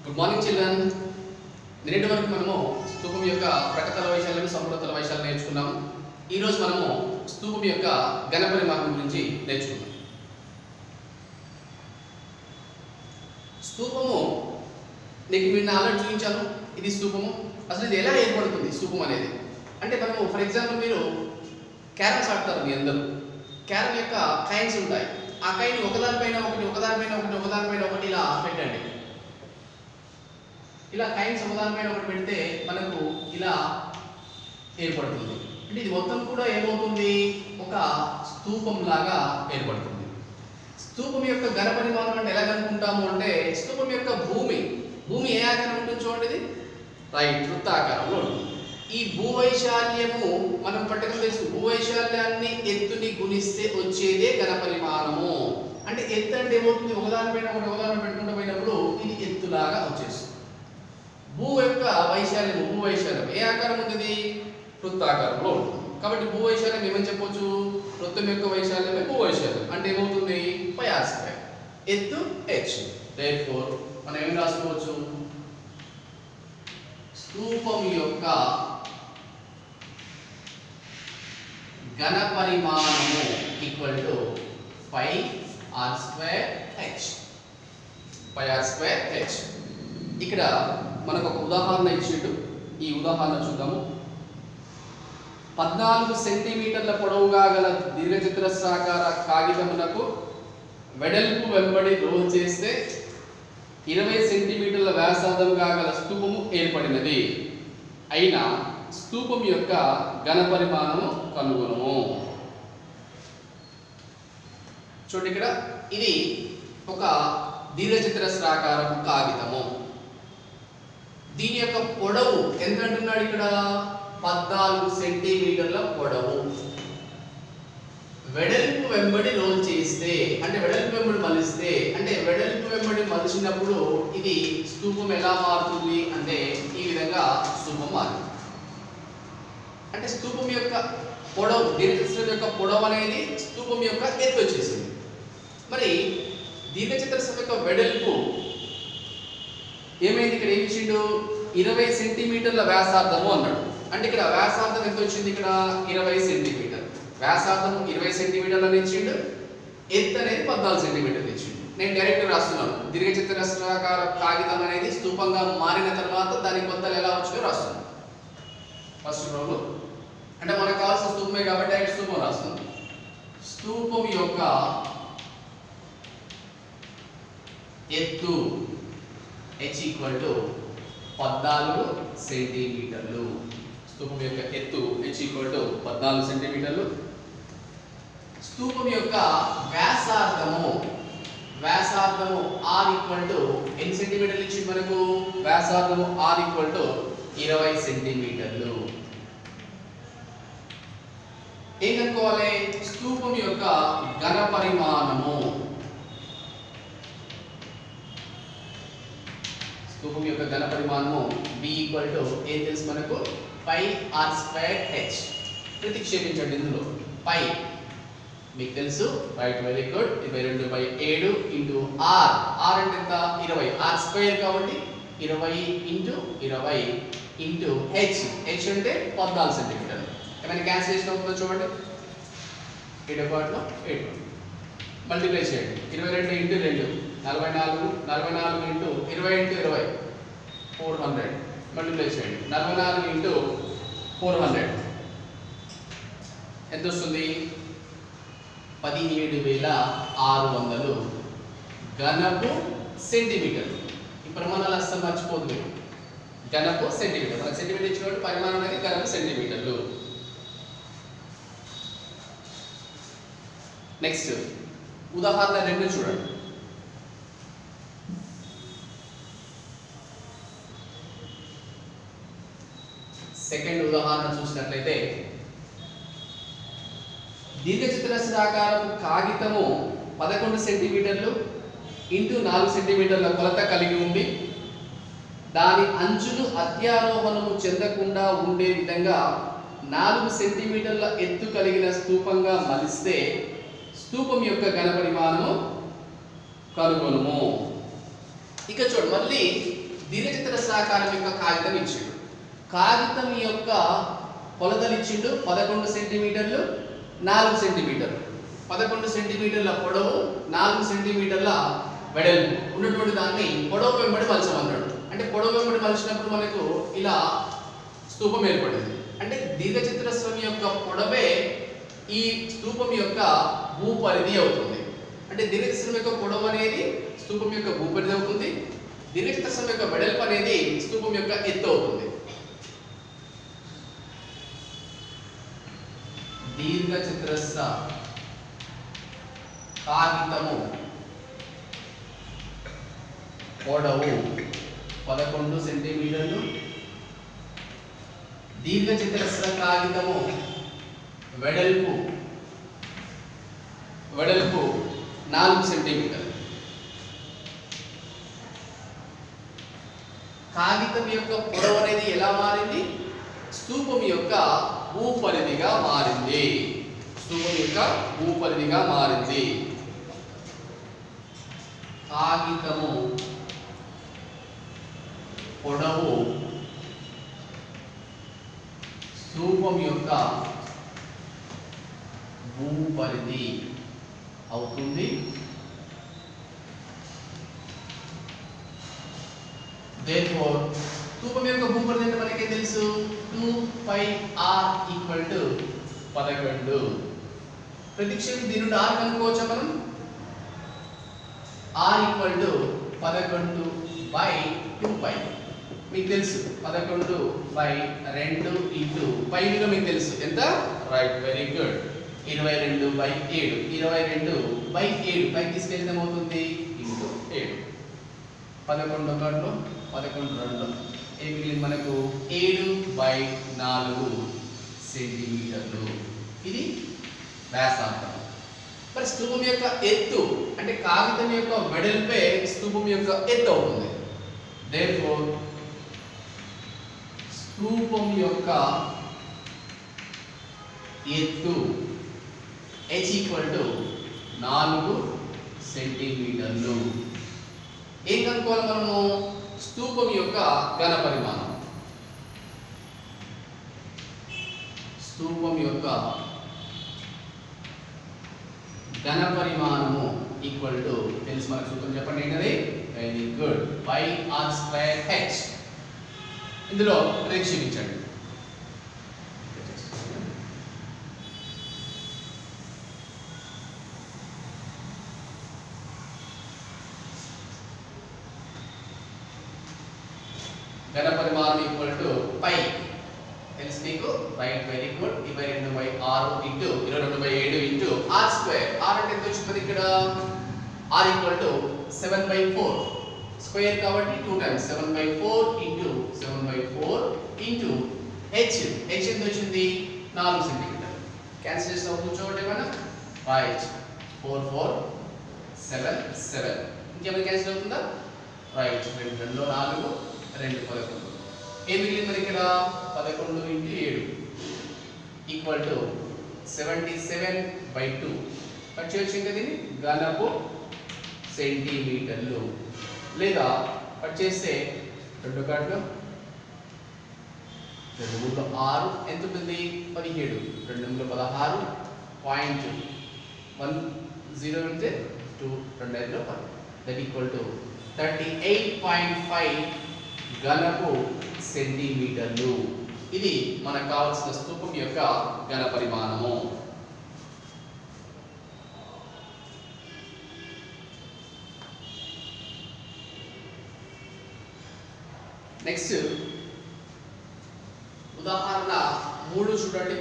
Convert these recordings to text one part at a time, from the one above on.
Good morning children నిన్నటి వరకు మనము స్తూపం యొక్క ప్రకతల వైశాల్యం సంపూర్ణతల వైశాల్యం నేర్చుకున్నాము ఈరోజు మనము స్తూపం యొక్క ఘనపరిమాణం గురించి నేర్చుకున్నాం స్తూపము నీకు మీరు ఆల్రెడీ చూపించాను ఇది స్తూపము అసలు ఇది ఎలా ఏర్పడుతుంది స్తూపం అనేది అంటే మనము ఫర్ ఎగ్జాంపుల్ మీరు క్యారమ్స్ ఆడతారు మీ అందరూ క్యారమ్ యొక్క కైన్స్ ఉంటాయి ఆ కైన్ ఒకదానిపైన ఒకటి ఒకదానిపైన ఒకటి ఒకదానిపైన ఒకటి ఇలా పెట్టండి ఇలా కైన్స్ ఒకదానిపైన ఒకటి పెడితే మనకు ఇలా ఏర్పడుతుంది అంటే ఇది మొత్తం కూడా ఏమవుతుంది ఒక స్తూపం లాగా ఏర్పడుతుంది స్తూపం యొక్క ఘన పరిమాణం అంటే ఎలా కనుక్కుంటాము అంటే స్తూపం యొక్క భూమి భూమి ఏ ఆకారం ఉంటుంది చూడండి ఇది రైట్ వృత్తాకారంలో ఉంటుంది ఈ భూవైశాల్యము మనం పట్టకం తెలుసు భూవైశాల్యాన్ని ఎత్తుని గుణిస్తే వచ్చేదే ఘన పరిమాణము అంటే ఎత్తు అంటే ఏమవుతుంది ఒకదానిపైన ఒకటి ఒకదాని పెట్టుకుంటూ పోయినప్పుడు ఇది ఎత్తులాగా వచ్చేస్తుంది భూ యొక్క వైశాల్యం భూ వైశాల్యం ఏ ఆకారం ఉంది వృత్తాకారంలో ఉంటుంది కాబట్టి భూ వైశాల్యం ఏమని చెప్పొచ్చు వృత్తం యొక్క వైశాల్యమే భూ వైశాల్యం అంటే ఏమవుతుంది పై ఆర్ స్క్వేర్ ఎత్తు హెచ్ దేర్ఫోర్ మనం ఏం రాసుకోవచ్చు స్తూపం యొక్క ఘన పరిమాణము equal to pi R square H pi R square H ఇక్కడ మనకు ఒక ఉదాహరణ ఇచ్చిండు ఈ ఉదాహరణ చూద్దాము పద్నాలుగు సెంటీమీటర్ల పొడవుగా గల దీర్ఘచతురస్రాకార కాగితమునకు వెడల్పు వెంబడి రోల్ చేస్తే ఇరవై సెంటీమీటర్ల వ్యాసార్థంగా గల స్తూపము ఏర్పడినది అయినా స్తూపం యొక్క ఘన పరిమాణము కనుగొనము చూడండి ఇక్కడ ఇది ఒక దీర్ఘచతురస్రాకారపు కాగితము దీని యొక్క పొడవు ఎంత అంటున్నాడు ఇక్కడ పద్నాలుగు సెంటీమీటర్ల పొడవు వెడల్పు వెంబడి రోల్ చేస్తే అంటే వెడల్పు వెంబడి మలిస్తే అంటే వెడల్పు వెంబడి మలిచినప్పుడు ఇది స్తూపం ఎలా మారుతుంది అంటే ఈ విధంగా స్తూపం మారుతుంది అంటే స్తూపం యొక్క పొడవు దీర్ఘచతురం యొక్క పొడవు అనేది స్తూపం యొక్క ఎత్తు వచ్చేసింది మరి దీర్ఘచతురస్రం యొక్క వెడల్పు ఏమైంది ఇక్కడ ఏమి ఇచ్చిండు ఇరవై సెంటీమీటర్ల వ్యాసార్థము అన్నాడు అంటే ఇక్కడ వ్యాసార్థం ఎంత వచ్చింది ఇక్కడ ఇరవై సెంటీమీటర్ వ్యాసార్థం ఇరవై సెంటీమీటర్లు ఇచ్చిండు ఎత్తు అనేది పద్నాలుగు సెంటీమీటర్లు ఇచ్చిండు నేను డైరెక్ట్ రాస్తున్నాను దీర్ఘచతురస్రాకార కాగితం అనేది స్తూపంగా మారిన తర్వాత దాని కొత్తలు ఎలా వచ్చిందో రాస్తున్నాను ఫస్ట్ రోలు అంటే మనకు కావాల్సిన స్తూపమే కాబట్టి డైరెక్ట్ స్తూపం రాస్తున్నాను స్తూపం యొక్క ఎత్తు హెచ్ ఈక్వల్ టు పద్నాలుగు సెంటీమీటర్లు స్తూపం యొక్క ఎత్తు హెచ్ ఈక్వల్ టు పద్నాలుగు సెంటీమీటర్లు స్తూపం యొక్క వ్యాసార్థము వ్యాసార్థము ఆర్ ఈక్వల్ టు ఎన్ని సెంటీమీటర్లు ఇచ్చింది మనకు వ్యాసార్థము ఆర్ ఈక్వల్ టు ఇరవై సెంటీమీటర్లు ఏం కనుక్కోవాలి స్తూపం యొక్క ఘన పరిమాణము స్తూపం యొక్క ఘన పరిమాణము b ఈక్వల్ టు ఏం తెలుసు మనకు పై ఆర్ స్క్వేర్ హెచ్ ప్రతిక్షేపించండి ఇందులో పై మీకు తెలుసు రైట్ వెరీ గుడ్ ఇరవై రెండు బై ఏడు ఇంటూ ఆర్ ఆర్ అంటే ఎంత ఇరవై ఆర్ స్క్వేర్ కాబట్టి ఇరవై ఇంటూ ఇరవై ఇంటూ హెచ్ హెచ్ అంటే పద్నాలుగు సెంటీమీటర్లు ఏమైనా క్యాన్సిలేషన్ అవుతుందో చూడండి ఏడు పాటలో ఏడు మల్టిప్లై చేయండి ఇరవై రెండు ఇంటూ రెండు నలభై నాలుగు నలభై నాలుగు ఇంటూ ఇరవై ఇంటూ ఇరవై ఫోర్ హండ్రెడ్ మల్టిప్లై చేయండి నలభై నాలుగు ఇంటూ ఫోర్ హండ్రెడ్ ఎంత వస్తుంది పదిహేడు వేల ఆరు వందలు ఘనపు సెంటీమీటర్లు ఈ ప్రమాణాలు అస్సలు మర్చిపోదు మీరు ఘనపు సెంటీమీటర్ మనకు సెంటీమీటర్ ఇచ్చినప్పుడు పరిమాణం అనేది ఘనపు సెంటీమీటర్లు నెక్స్ట్ ఉదాహరణ రెండు చూడండి సెకండ్ ఉదాహరణ చూసినట్లయితే దీర్ఘచతురస్రాకారపు కాగితము పదకొండు సెంటీమీటర్లు ఇంటూ నాలుగు సెంటీమీటర్ల కొలత కలిగి ఉంది దాని అంచులు అత్యారోహణము చెందకుండా ఉండే విధంగా నాలుగు సెంటీమీటర్ల ఎత్తు కలిగిన స్తూపంగా మలిస్తే స్తూపం యొక్క ఘన పరిమాణము కనుగొనుము ఇక చూడు మళ్ళీ దీర్ఘచతురస్రాకారం యొక్క కాగితం ఇచ్చిండు కాగితం యొక్క కొలతలు ఇచ్చిండు పదకొండు సెంటీమీటర్లు నాలుగు సెంటీమీటర్లు పదకొండు సెంటీమీటర్ల పొడవు నాలుగు సెంటీమీటర్ల వెడల్పు ఉన్నటువంటి దాన్ని పొడవు వెంబడి మలచమన్నాడు అంటే పొడవు వెంబడి మలిచినప్పుడు మనకు ఇలా స్తూపం ఏర్పడింది అంటే దీర్ఘచతురస్రం యొక్క పొడవే ఈ స్తూపం యొక్క భూపరిధి అవుతుంది అంటే దీర్ఘచతురం యొక్క పొడవు అనేది స్తూపం యొక్క భూపరిధి అవుతుంది దీర్ఘచతురస్రం యొక్క వెడల్పు అనేది స్తూపం యొక్క ఎత్తు అవుతుంది దీర్ఘచతురస్ర కాగితము పొడవు పదకొండు సెంటీమీటర్లు దీర్ఘచతురస్ర కాగితము వెడల్పు వెడల్పు నాలుగు సెంటీమీటర్లు కాగితం యొక్క పొడవు అనేది ఎలా మారింది స్తూపం యొక్క భూపరిధిగా మారింది స్తూపం యొక్క భూపరిధిగా మారింది కాగితము పొడవు స్తూపం యొక్క భూపరిధి అవుతుంది therefore స్తూపం యొక్క భూపరిధి అంటే మనకి తెలుసు 2 పై r ఈక్వల్ టు 11 ప్రతిక్షేపి దీని నుండి r కనుక్కోవచ్చా మనం r equal to 11 by 2 pi మీకు తెలుసు 11 బై 2 ఇంటూ పై విలువ మీకు తెలుసు ఎంత right very good 22 by 7 22 by 7 పైకి తీసుకెళ్తే ఏమవుతుంది ఇంటూ 7 పదకొండు ఒకటిలో పదకొండు రెండు ఏం మిగిలింది మనకు ఏడు బై నాలుగు సెంటీమీటర్లు ఇది వ్యాసార్థం మరి స్తూపం యొక్క ఎత్తు అంటే కాగితం యొక్క వెడల్పే స్తూపం యొక్క ఎత్తు అవుతుంది therefore స్తూపం యొక్క ఎత్తు h ఈక్వల్ టు నాలుగు సెంటీమీటర్లు ఏం కనుక్కోవాలి మనము స్తూపం యొక్క ఘన పరిమాణం స్తూపం యొక్క ఘన పరిమాణము ఈక్వల్ టు తెలుసు మనకు సూత్రం చెప్పండి ఏంటది very good pi R square H ఇందులో ప్రక్షేపించండి ఘన పరిమాణం ఈక్వల్ టు పై తెలుసు నీకు రైట్ వెరీ గుడ్ ఇరవై రెండు బై ఆరు ఇంటూ ఇరవై రెండు బై ఏడు ఇంటూ ఆర్ స్క్వేర్ ఆర్ అంటే ఎంత వచ్చింది ఇక్కడ R equal to seven by four square కాబట్టి two times seven by four into seven by four into H H ఎంత వచ్చింది నాలుగు సెంటీమీటర్ క్యాన్సిల్ చేసిన కూర్చోబట్టి ఏమైనా right four four seven seven ఇంకేమైనా క్యాన్సిల్ అవుతుందా రైట్ రెండు రెండు నాలుగు రెండు పదకొండు ఏం మిగిలింది మరి ఇక్కడ పదకొండు ఇంటూ ఏడు equal to seventy seven by two cut చేయొచ్చు ఇంకా దీన్ని ఘనపు సెంటీమీటర్లు లేదా కట్ చేస్తే రెండు కట్లు రెండు మూడు ఆరు ఎంత ఉంటుంది పదిహేడు రెండు మూడు పదహారు పాయింట్ వన్ జీరో పెడితే టూ రెండు ఐదులో పది that equal to thirty eight point five ఘనపు సెంటీమీటర్లు ఇది మనకు కావాల్సిన స్తూపం యొక్క ఘన పరిమాణము నెక్స్ట్ ఉదాహరణ మూడు చూడండి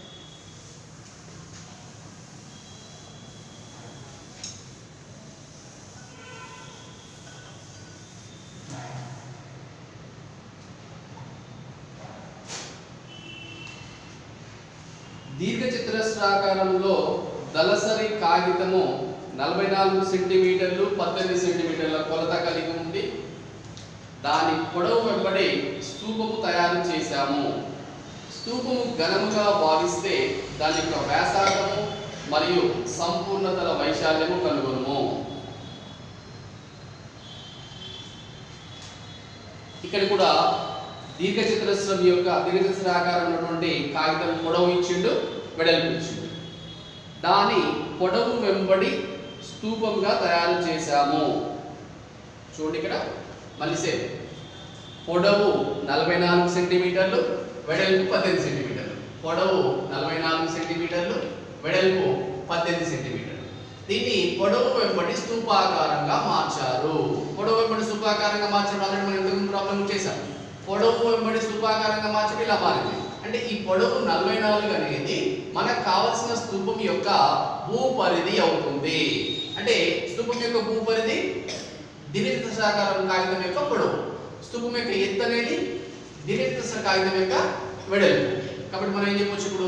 దీర్ఘచతురస్రాకారంలో దళసరి కాగితము నలభై నాలుగు సెంటీమీటర్లు పద్దెనిమిది సెంటీమీటర్ల కొలత కలిగి ఉంది దాని పొడవు వెంబడి స్తూపము తయారు చేశాము స్తూపము ఘనముగా భావిస్తే దాని యొక్క వ్యాసార్థము మరియు సంపూర్ణతల వైశాల్యము కనుగొనుము ఇక్కడ కూడా దీర్ఘచతురస్రం యొక్క దీర్ఘచతురాకారం ఉన్నటువంటి కాగితం పొడవు ఇచ్చిండు వెడల్పు ఇచ్చిండు దాని పొడవు వెంబడి స్తూపంగా తయారు చేశాము చూడండి ఇక్కడ మళ్ళీ సేమ్ పొడవు నలభై నాలుగు సెంటీమీటర్లు వెడల్పు పద్దెనిమిది సెంటీమీటర్లు పొడవు నలభై నాలుగు సెంటీమీటర్లు వెడల్పు పద్దెనిమిది సెంటీమీటర్లు దీన్ని పొడవు వెంబడి స్తూపాకారంగా మార్చారు పొడవు వెంబడి స్తూపాకారంగా మార్చడం ఆల్రెడీ మనం ఇంతకు ప్రాబ్లం చేశాం పొడవు వెంబడి స్తూపాకారంగా మార్చడం ఇలా మారింది అంటే ఈ పొడవు నలభై నాలుగు అనేది మనకు కావలసిన స్తూపం యొక్క భూపరిధి అవుతుంది అంటే స్తూపం యొక్క భూపరిధి దీర్ఘచతురాకారం కాగితం యొక్క పొడవు స్తూపం యొక్క ఎత్తు అనేది దీర్ఘచతుర కాగితం యొక్క వెడల్పు కాబట్టి మనం ఏం చెప్పొచ్చు ఇప్పుడు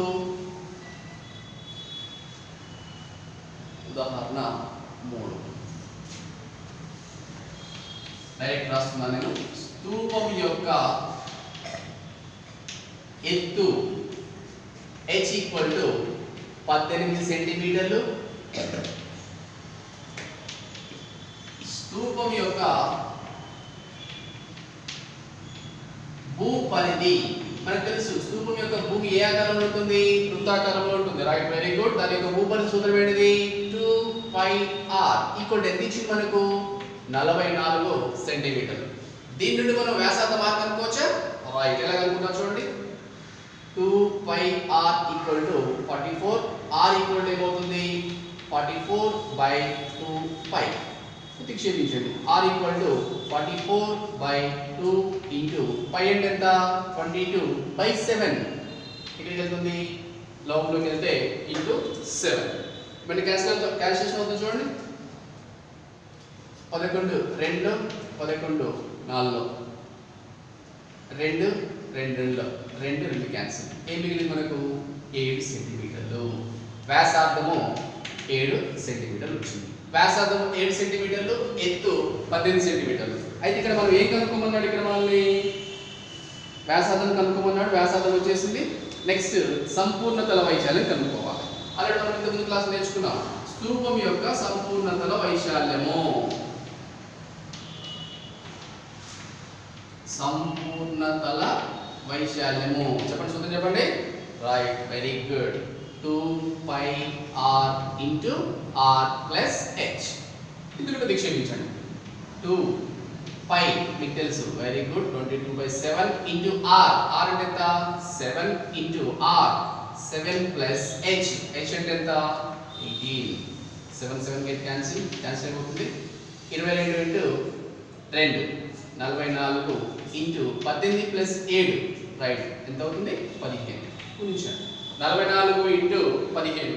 ఉదాహరణ మూడు డైరెక్ట్ రాస్తున్నాను నేను స్తూపం యొక్క ఎత్తు హెచ్ ఈక్వల్ టు పద్దెనిమిది సెంటీమీటర్లు స్తూపం యొక్క భూ పరిధి మనకు తెలుసు స్తూపం యొక్క భూమి ఏ ఆకారంలో ఉంటుంది వృత్తాకారంలో ఉంటుంది రైట్ వెరీ గుడ్ దాని యొక్క భూ పరిధి సూత్రం ఏంటిది టూ పై ఆర్ ఈక్వల్ ఎంత ఇచ్చింది మనకు నలభై నాలుగు సెంటీమీటర్లు దీని నుండి మనం వ్యాసార్థ మార్క్ అనుకోవచ్చా రైట్ ఎలా కనుక్కుంటాం చూడండి two pi R equal to forty four R equal to ఏమవుతుంది forty four by two pi ప్రతిక్షేపించండి R equal to forty four by two into pi అంటే ఎంత ట్వంటీ టూ బై సెవెన్ ఇక్కడికి వెళ్తుంది లోపలికి వెళ్తే ఇంటూ సెవెన్ మరి క్యాన్సిల్ క్యాన్సిలేషన్ అవుతుంది చూడండి పదకొండు రెండు పదకొండు నాలుగు రెండు రెండు రెండులో రెండు రెండు క్యాన్సిల్ ఏం మిగిలింది మనకు ఏడు సెంటీమీటర్లు వ్యాసార్థము ఏడు సెంటీమీటర్లు వచ్చింది వ్యాసార్థం ఏడు సెంటీమీటర్లు ఎత్తు పద్దెనిమిది సెంటీమీటర్లు అయితే ఇక్కడ మనం ఏం కనుక్కోమన్నాడు ఇక్కడ మనల్ని వ్యాసార్థం కనుక్కోమన్నాడు వ్యాసార్థం వచ్చేసింది నెక్స్ట్ సంపూర్ణతల వైశాల్యం కనుక్కోవాలి అలాంటి మనం ఇంతకు ముందు క్లాస్ నేర్చుకున్నాం స్తూపం యొక్క సంపూర్ణతల వైశాల్యము సంపూర్ణతల వైశాల్యము చెప్పండి సూత్రం చెప్పండి right very good two pi R into R plus H ఇందులో నిక్షేపించండి టూ పై మీకు తెలుసు very good twenty two by seven into R R అంటే ఎంత seven into R seven plus H H అంటే ఎంత eighteen seven seven get cancel cancel అయిపోతుంది ఇరవై రెండు ఇంటూ రెండు నలభై నాలుగు ఇంటూ పద్దెనిమిది ప్లస్ ఏడు రైట్ ఎంత అవుతుంది పదిహేను గుణించండి నలభై నాలుగు ఇంటూ పదిహేను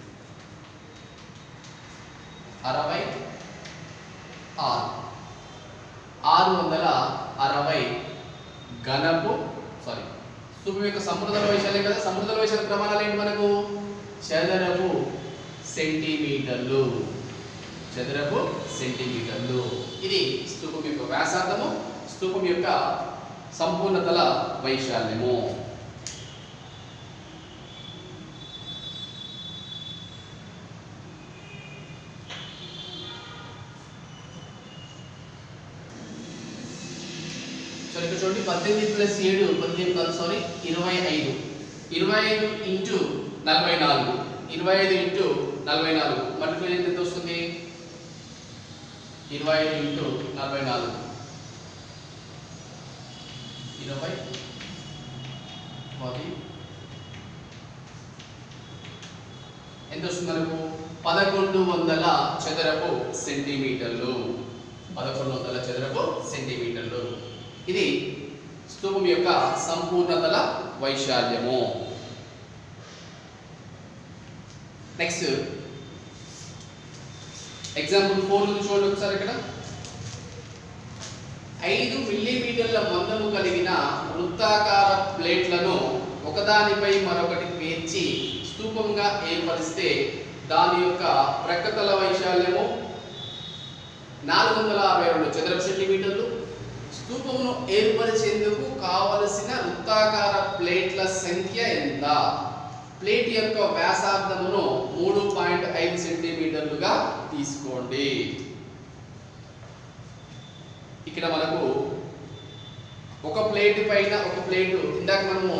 అరవై ఆరు ఆరు వందల అరవై ఘనపు సారీ స్తూపం యొక్క సముద్ర వైశాల్యం కదా సముద్ర వైశాల్య ప్రమాణాలు ఏంటి మనకు చదరపు సెంటీమీటర్లు చదరపు సెంటీమీటర్లు ఇది స్తూపం యొక్క వ్యాసార్థము స్తూపం యొక్క సంపూర్ణతల వైశాల్యము సో ఇక్కడ చూడండి పద్దెనిమిది ప్లస్ ఏడు పద్దెనిమిది కాదు సారీ ఇరవై ఐదు ఇరవై ఐదు ఇంటూ నలభై నాలుగు ఇరవై ఐదు ఇంటూ నలభై నాలుగు మల్టిప్లై ఎంత వస్తుంది ఇరవై ఐదు ఇంటూ నలభై నాలుగు ఇరవై పది ఎంత వస్తుంది మనకు పదకొండు వందల చదరపు సెంటీమీటర్లు పదకొండు వందల చదరపు సెంటీమీటర్లు ఇది స్తూపం యొక్క సంపూర్ణతల వైశాల్యము నెక్స్ట్ ఎగ్జాంపుల్ ఫోర్ చూడండి ఒకసారి ఇక్కడ ఐదు మిల్లీమీటర్ల మందము కలిగిన వృత్తాకార ప్లేట్లను ఒకదానిపై మరొకటి పేర్చి స్తూపంగా ఏర్పరిస్తే దాని యొక్క ప్రక్కతల వైశాల్యము నాలుగు వందల అరవై రెండు చదరపు సెంటీమీటర్లు స్తూపమును ఏర్పరిచేందుకు కావలసిన వృత్తాకార ప్లేట్ల సంఖ్య ఎంత ప్లేట్ యొక్క వ్యాసార్థమును మూడు పాయింట్ ఐదు సెంటీమీటర్లుగా తీసుకోండి ఇక్కడ మనకు ఒక ప్లేట్ పైన ఒక ప్లేట్ ఇందాక మనము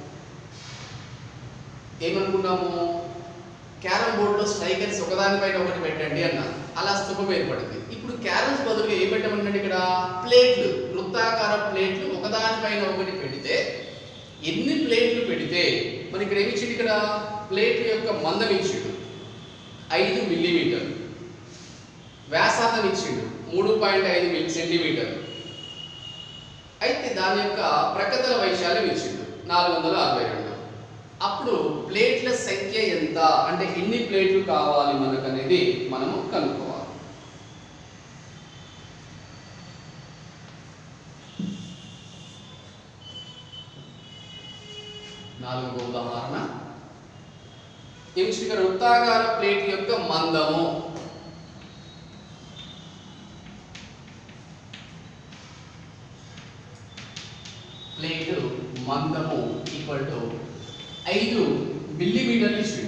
ఏమనుకున్నాము క్యారమ్ బోర్డులో స్ట్రైకర్స్ ఒకదానిపైన ఒకటి పెట్టండి అన్న అలా స్థూపం ఏర్పడింది ఇప్పుడు క్యారమ్స్ బదులుగా ఏం పెట్టమన్నాడు ఇక్కడ ప్లేట్లు వృత్తాకార ప్లేట్లు ఒకదానిపైన ఒకటి పెడితే ఎన్ని ప్లేట్లు పెడితే మరి ఇక్కడ ఏమి ఇచ్చిండు ఇక్కడ ప్లేట్ యొక్క మందం ఇచ్చిండు ఐదు మిల్లీమీటర్ వ్యాసార్థం ఇచ్చిండు మూడు పాయింట్ ఐదు మిల్లీ సెంటీమీటర్ అయితే దాని యొక్క ప్రకతల వైశాల్యం ఇచ్చిండు నాలుగు వందల అరవై రెండు అప్పుడు ప్లేట్ల సంఖ్య ఎంత అంటే ఎన్ని ప్లేట్లు కావాలి మనకు అనేది మనము కనుక్కోవాలి నాలుగో ఉదాహరణ ఇక్కడ వృత్తాకార ప్లేట్ యొక్క మందము ప్లేట్ మందము ఈక్వల్ టు ఐదు మిల్లీమీటర్లు ఇచ్చిండు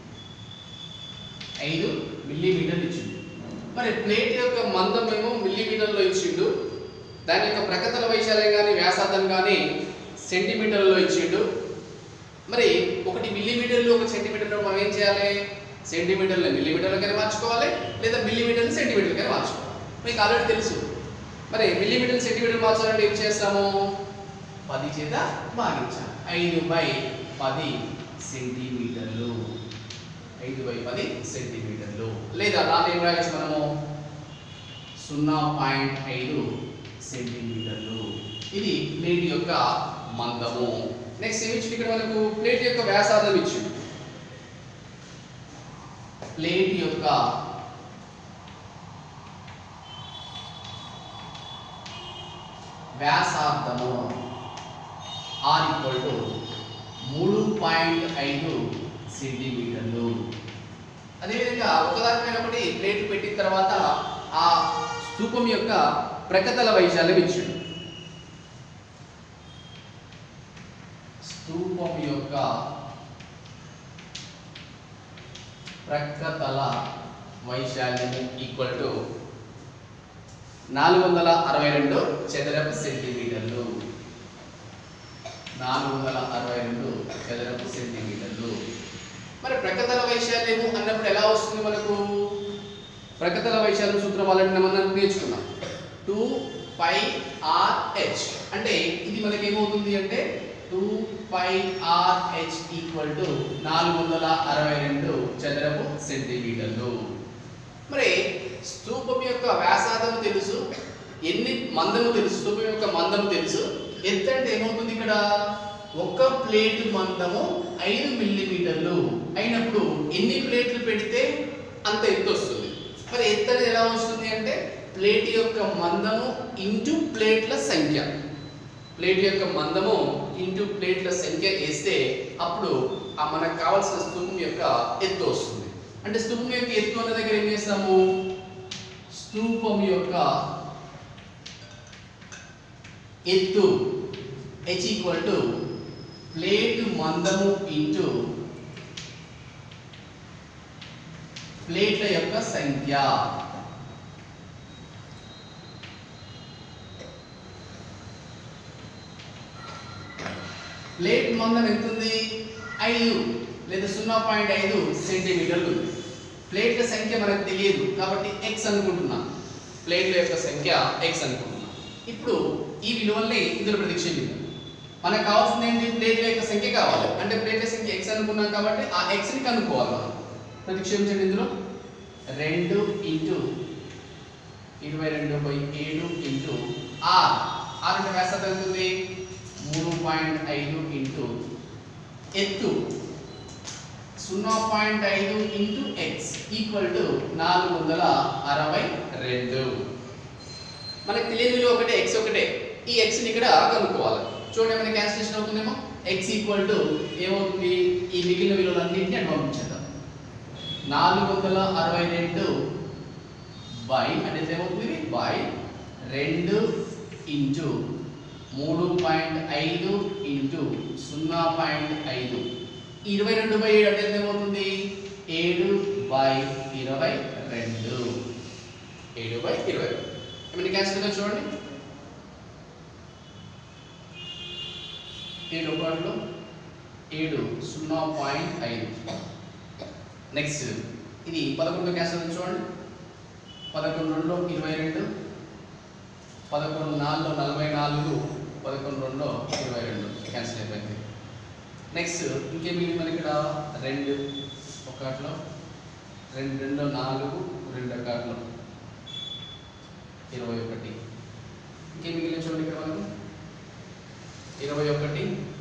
ఐదు మిల్లీమీటర్లు ఇచ్చిండు మరి ప్లేట్ యొక్క మందం ఏమో మిల్లీమీటర్లో ఇచ్చిండు దాని యొక్క ప్రకతల వైశాల్యం కానీ వ్యాసార్థం కానీ సెంటీమీటర్లో ఇచ్చిండు మరి ఒకటి మిల్లీమీటర్లు ఒక సెంటీమీటర్లు మనం ఏం చేయాలి సెంటీమీటర్లు మిల్లీమీటర్లకైనా మార్చుకోవాలి లేదా మిల్లీమీటర్లు సెంటీమీటర్లకైనా మార్చుకోవాలి మీకు ఆల్రెడీ తెలుసు మరి మిల్లీమీటర్ సెంటీమీటర్ మార్చాలంటే ఏం చేస్తాము పది చేత భాగించాలి ఐదు బై పది సెంటీమీటర్లు ఐదు బై పది సెంటీమీటర్లు లేదా దాన్ని ఏం రాయొచ్చు మనము సున్నా పాయింట్ ఐదు సెంటీమీటర్లు ఇది ప్లేట్ యొక్క మందము నెక్స్ట్ ఏమి ఇచ్చింది ఇక్కడ మనకు ప్లేట్ యొక్క వ్యాసార్థం ఇచ్చింది ప్లేట్ యొక్క వ్యాసార్థము ఆర్ ఈక్వల్ టు మూడు పాయింట్ ఐదు సెంటీమీటర్లు అదేవిధంగా ఒకదానిపైన ఒకటి ప్లేట్ పెట్టిన తర్వాత ఆ స్తూపం యొక్క ప్రకతల వైశాల్యం ఇచ్చాడు స్తూపం యొక్క ప్రకతల వైశాల్యం ఈక్వల్ టు నాలుగు వందల అరవై రెండు చదరపు సెంటీమీటర్లు నాలుగు వందల అరవై రెండు చదరపు సెంటీమీటర్లు మరి ప్రకతల వైశాల్యము అన్నప్పుడు ఎలా వస్తుంది మనకు ప్రకతల వైశాల్యం సూత్రం వాళ్ళని మనం నేర్చుకున్నాం టూ పై ఆర్ హెచ్ అంటే ఇది మనకి ఏమవుతుంది అంటే two pi R H equal to నాలుగు వందల అరవై రెండు చదరపు సెంటీమీటర్లు మరి స్తూపం యొక్క వ్యాసార్థము తెలుసు ఎన్ని మందము తెలుసు స్తూపం యొక్క మందము తెలుసు ఎత్తు అంటే ఏమవుతుంది ఇక్కడ ఒక ప్లేట్ మందము ఐదు మిల్లీమీటర్లు అయినప్పుడు ఎన్ని ప్లేట్లు పెడితే అంత ఎత్తు వస్తుంది మరి ఎత్తు అనేది ఎలా వస్తుంది అంటే ప్లేట్ యొక్క మందము ఇంటూ ప్లేట్ల సంఖ్య ప్లేట్ యొక్క మందము ఇంటూ ప్లేట్ల సంఖ్య వేస్తే అప్పుడు ఆ మనకు కావాల్సిన స్తూపం యొక్క ఎత్తు వస్తుంది అంటే స్తూపం యొక్క ఎత్తు అన్న దగ్గర ఏం చేస్తాము స్తూపం యొక్క ఎత్తు హెచ్ ఈక్వల్ టు ప్లేట్ మందము ఇంటూ ప్లేట్ల యొక్క సంఖ్య ప్లేట్ మందం ఎంత ఉంది ఐదు లేదా సున్నా పాయింట్ ఐదు సెంటీమీటర్లు ఉంది ప్లేట్ల సంఖ్య మనకు తెలియదు కాబట్టి ఎక్స్ అనుకుంటున్నాం ప్లేట్ల యొక్క సంఖ్య ఎక్స్ అనుకుంటున్నాం ఇప్పుడు ఈ విలువల్ని ఇందులో ప్రతిక్షేపిద్దాం మనకు కావాల్సింది ఏంటి ప్లేట్ల యొక్క సంఖ్య కావాలి అంటే ప్లేట్ల సంఖ్య ఎక్స్ అనుకున్నాం కాబట్టి ఆ ఎక్స్ని కనుక్కోవాలి మనం ప్రతిక్షేపించండి ఇందులో రెండు ఇంటూ ఇరవై రెండు బై ఏడు ఇంటూ ఆర్ ఆర్ అంటే వ్యాసార్థం ఎంత ఉంది మూడు పాయింట్ ఐదు ఇంటూ ఎత్తు సున్నా పాయింట్ ఐదు ఇంటూ ఎక్స్ ఈక్వల్ టు నాలుగు వందల అరవై రెండు మనకు తెలియని విలువ ఒకటే ఎక్స్ ఒకటే ఈ ఎక్స్ని ఇక్కడ కనుక్కోవాలి చూడండి ఏమైనా క్యాన్సిలేషన్ అవుతుందేమో ఎక్స్ ఈక్వల్ టు ఏమవుతుంది ఈ మిగిలిన విలువలన్నింటినీ అటు పంపించేద్దాం నాలుగు వందల అరవై రెండు బై అంటే ఏమవుతుంది బై రెండు ఇంటూ మూడు పాయింట్ ఐదు ఇంటూ సున్నా పాయింట్ ఐదు ఇరవై రెండు బై ఏడు అంటే ఏమవుతుంది ఏడు బై ఇరవై రెండు ఏడు బై ఇరవై ఏమైనా క్యాన్సిల్ చూడండి ఏడు ఒకటిలో ఏడు సున్నా పాయింట్ ఐదు నెక్స్ట్ ఇది పదకొండు క్యాన్సల్ చూడండి పదకొండు రెండులో ఇరవై రెండు పదకొండు నాలుగులో నలభై నాలుగు పదకొండు రెండులో ఇరవై రెండు క్యాన్సిల్ అయిపోయింది నెక్స్ట్ ఇంకేం మిగిలింది మనకి ఇక్కడ రెండు ఒకటిలో రెండు రెండు నాలుగు రెండు ఒకటిలో ఇరవై ఒకటి ఇంకేం మిగిలిన చూడండి ఇక్కడ మనకు ఇరవై ఒకటి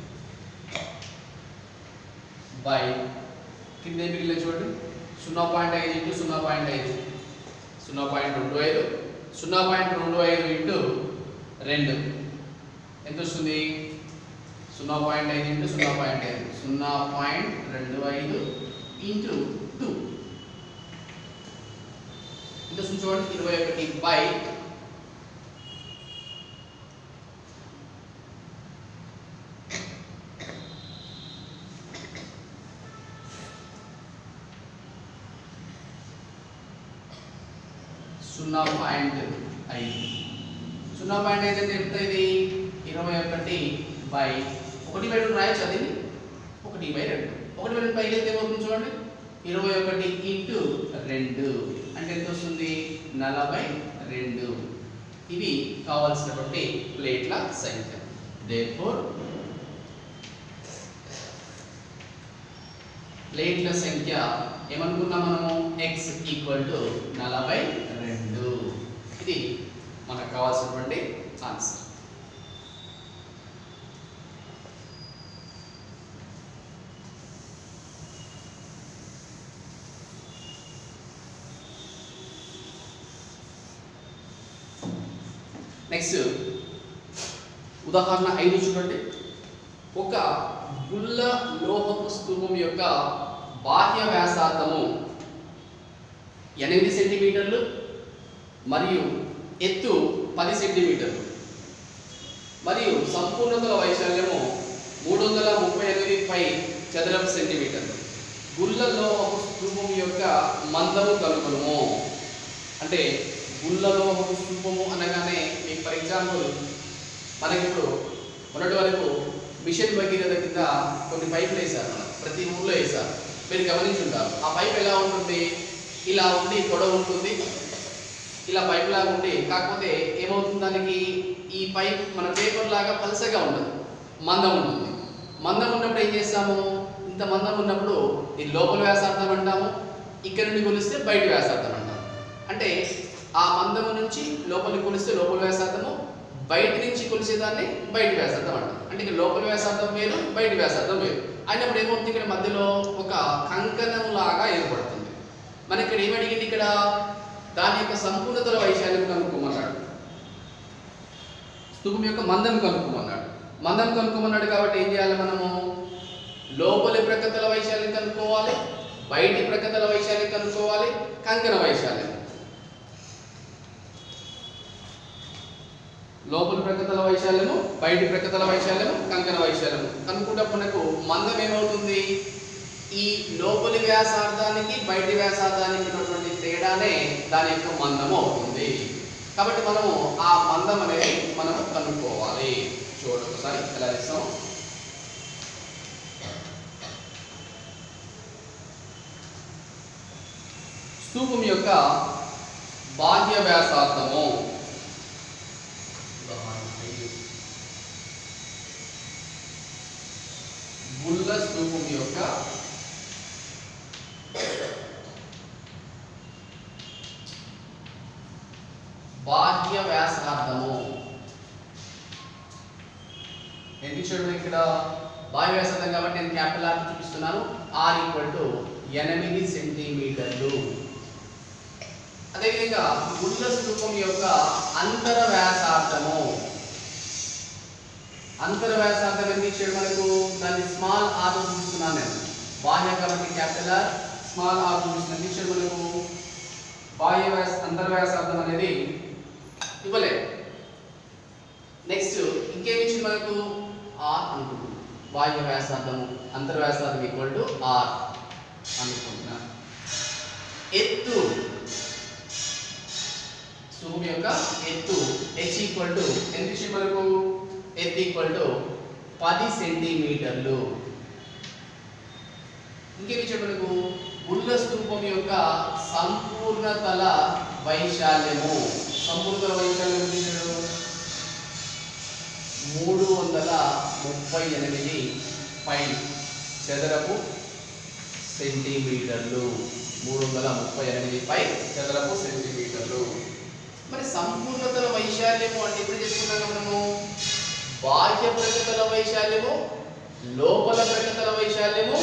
బై కింద ఏం మిగిలిన చూడండి సున్నా పాయింట్ ఐదు ఇంటూ సున్నా పాయింట్ ఐదు సున్నా పాయింట్ రెండు ఐదు సున్నా పాయింట్ రెండు ఐదు ఇంటూ రెండు ఎంత వస్తుంది సున్నా పాయింట్ ఐదు ఇంటూ సున్నా పాయింట్ ఐదు సున్నా పాయింట్ రెండు ఐదు ఇంటూ టూ ఎంత వస్తుంది చూడండి ఇరవై ఒకటి బై సున్నా పాయింట్ ఐదు సున్నా పాయింట్ ఐదు అంటే ఎంత ఇది ఇరవై ఒకటి బై ఒకటి బై రెండు రాయొచ్చు అది ఒకటి బై రెండు ఒకటి బై రెండు పైకి వెళ్తే ఏమవుతుంది చూడండి ఇరవై ఒకటి ఇంటూ రెండు అంటే ఎంత వస్తుంది నలభై రెండు ఇవి కావాల్సినటువంటి ప్లేట్ల సంఖ్య దేర్ఫోర్ ప్లేట్ల సంఖ్య ఏమనుకున్నాం మనము ఎక్స్ ఈక్వల్ టు నలభై రెండు ఇది మనకు కావాల్సినటువంటి ఆన్సర్ నెక్స్ట్ ఉదాహరణ ఐదు చూడండి ఒక గుల్ల లోహపు స్తూపం యొక్క బాహ్య వ్యాసార్థము ఎనిమిది సెంటీమీటర్లు మరియు ఎత్తు పది సెంటీమీటర్లు మరియు సంపూర్ణతల వైశాల్యము మూడు వందల ముప్పై ఎనిమిది పై చదరపు సెంటీమీటర్లు గుల్ల లోహపు స్తూపం యొక్క మందము కనుగొనుము అంటే గుల్ల లోహపు స్తూపము అనగానే మీకు ఫర్ ఎగ్జాంపుల్ మనకి ఇప్పుడు మొన్నటి వరకు మిషన్ భగీరథ కింద కొన్ని పైపులు వేశారు మనం ప్రతి ఊర్లో వేశారు మీరు గమనించుంటారు ఆ పైప్ ఎలా ఉంటుంది ఇలా ఉండి పొడవు ఉంటుంది ఇలా పైప్ లాగా ఉండి కాకపోతే ఏమవుతుంది దానికి ఈ పైప్ మన పేపర్ లాగా పలసగా ఉండదు మందం ఉంటుంది మందం ఉన్నప్పుడు ఏం చేస్తాము ఇంత మందం ఉన్నప్పుడు ఇది లోపల వ్యాసార్థం అంటాము ఇక్కడ నుండి కొలిస్తే బయట వ్యాసార్థం అంటాము అంటే ఆ మందము నుంచి లోపలికి కొలిస్తే లోపల వ్యాసార్థము బయట నుంచి కొలిసేదాన్ని బయట వ్యాసార్థం అంటాం అంటే ఇక్కడ లోపల వ్యాసార్థం వేరు బయట వ్యాసార్థం వేరు అయినప్పుడు ఏమవుతుంది ఇక్కడ మధ్యలో ఒక కంకణం లాగా ఏర్పడుతుంది మన ఇక్కడ ఏమి అడిగింది ఇక్కడ దాని యొక్క సంపూర్ణతల వైశాల్యం కనుక్కోమన్నాడు స్థూపం యొక్క మందం కనుక్కోమన్నాడు మందం కనుక్కోమన్నాడు కాబట్టి ఏం చేయాలి మనము లోపలి ప్రకృతుల వైశాల్యం కనుక్కోవాలి బయటి ప్రకృతుల వైశాల్యం కనుక్కోవాలి కంకణ వైశాల్యం లోపలి ప్రకృతుల వైశాల్యము బయటి ప్రకృతుల వైశాల్యము కంకణ వైశాల్యము కనుక్కుంటప్పుడు మనకు మందం ఏమవుతుంది ఈ లోపలి వ్యాసార్థానికి బయటి వ్యాసార్థానికి ఉన్నటువంటి తేడానే దాని యొక్క మందము అవుతుంది కాబట్టి మనము ఆ మందం అనేది మనము కనుక్కోవాలి చూడండి ఒకసారి ఎలా చేస్తాం స్తూపం యొక్క బాహ్య వ్యాసార్థము గుల్ల స్తూపం యొక్క బాహ్య వ్యాసార్థము ఎందుకు చూడండి ఇక్కడ బాహ్య వ్యాసార్థం కాబట్టి నేను క్యాపిటల్ ఆర్ చూపిస్తున్నాను ఆర్ ఈక్వల్ టు ఎనిమిది సెంటీమీటర్లు అదేవిధంగా గుళ్ళ స్తూపం యొక్క అంతర వ్యాసార్థము అంతర వ్యాసార్థం ఎందుకు ఇచ్చాడు మనకు దాన్ని స్మాల్ ఆర్ చూపిస్తున్నాను నేను బాహ్య కాబట్టి క్యాపిటల్ ఆర్ స్మాల్ ఆర్ చూపిస్తున్నాను ఎందుకు ఇచ్చాడు మనకు బాహ్య వ్యాస అంతర వ్యాసార్థం అనేది ఇవ్వలేదు నెక్స్ట్ ఇంకేమి ఇచ్చింది మనకు ఆర్ అనుకుంటున్నాం బాహ్య వ్యాసార్థము అంతర్ వ్యాసార్థం ఈక్వల్ టు ఆర్ అనుకుంటున్నా ఎత్తు స్తూపం యొక్క ఎత్తు హెచ్ ఈక్వల్ టు ఎంత ఇచ్చింది మనకు ఎత్తు ఈక్వల్ టు పది సెంటీమీటర్లు ఇంకేమి చెప్పనకు గుళ్ళ స్తూపం యొక్క సంపూర్ణ తల వైశాల్యము సంపూర్ణ తల వైశాల్యం ఎంత ఇచ్చాడు? మూడు వందల ముప్పై ఎనిమిది పై చదరపు సెంటీమీటర్లు మూడు వందల ముప్పై ఎనిమిది పై చదరపు సెంటీమీటర్లు మరి సంపూర్ణతల వైశాల్యము అంటే ఇప్పుడు చెప్పుకున్నాం కదా మనము బాహ్య ప్రకృతల వైశాల్యము లోపల ప్రకృతల వైశాల్యము